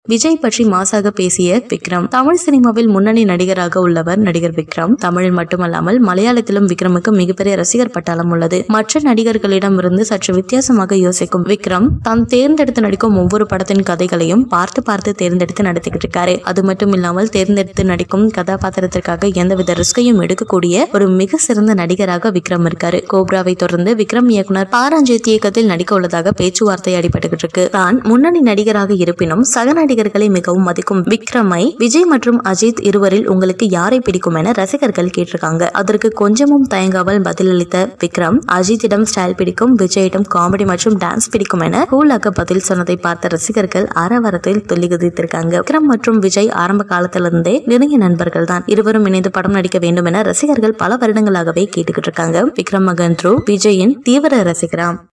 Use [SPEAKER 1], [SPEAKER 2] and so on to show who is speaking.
[SPEAKER 1] விஜய் பற்றி மாசாக பேசிய விக்ரம் தமிழ் சினிமாவில் முன்னணி நடிகராக உள்ளவர் நடிகர் விக்ரம் தமிழில் மட்டுமல்லாமல் மலையாளத்திலும் விக்ரமுக்கு மிகப்பெரிய ரசிகர் பட்டாளம் உள்ளது மற்ற நடிகர்களிடமிருந்து சற்று வித்தியாசமாக யோசிக்கும் விக்ரம் தான் தேர்ந்தெடுத்து நடிக்கும் ஒவ்வொரு படத்தின் கதைகளையும் பார்த்து பார்த்து தேர்ந்தெடுத்து நடத்திக்கிட்டு இருக்காரு அது மட்டும் இல்லாமல் தேர்ந்தெடுத்து நடிக்கும் கதாபாத்திரத்திற்காக எந்தவித ரிஸ்கையும் எடுக்கக்கூடிய ஒரு மிக சிறந்த நடிகராக விக்ரம் இருக்காரு கோப்ராவை தொடர்ந்து விக்ரம் இயக்குனர் பாராஞ்சேத் இயக்கத்தில் நடிக்க உள்ளதாக பேச்சுவார்த்தை அடிபட்டுக்கிட்டு இருக்கு தான் முன்னணி நடிகராக இருப்பினும் சக நடிகர்களை மிகவும் மதிக்கும் விக்ரமை விஜய் மற்றும் அஜித் இருவரில் உங்களுக்கு யாரை பிடிக்கும் என ரசிகர்கள் கேட்டிருக்காங்க அதற்கு கொஞ்சமும் தயங்காமல் பதிலளித்த விக்ரம் அஜித்திடம் ஸ்டைல் பிடிக்கும் விஜயிடம் காமெடி மற்றும் டான்ஸ் பிடிக்கும் என கூலாக பதில் சொன்னதை பார்த்த ரசிகர்கள் ஆரவாரத்தில் துள்ளி குதித்திருக்காங்க விக்ரம் மற்றும் விஜய் ஆரம்ப காலத்திலிருந்தே நெருங்கிய நண்பர்கள் தான் இருவரும் இணைந்து படம் நடிக்க வேண்டும் என ரசிகர்கள் பல வருடங்களாகவே கேட்டுக்கிட்டு இருக்காங்க விக்ரம் மகன் த்ரூ விஜயின் தீவிர ரசிகராம்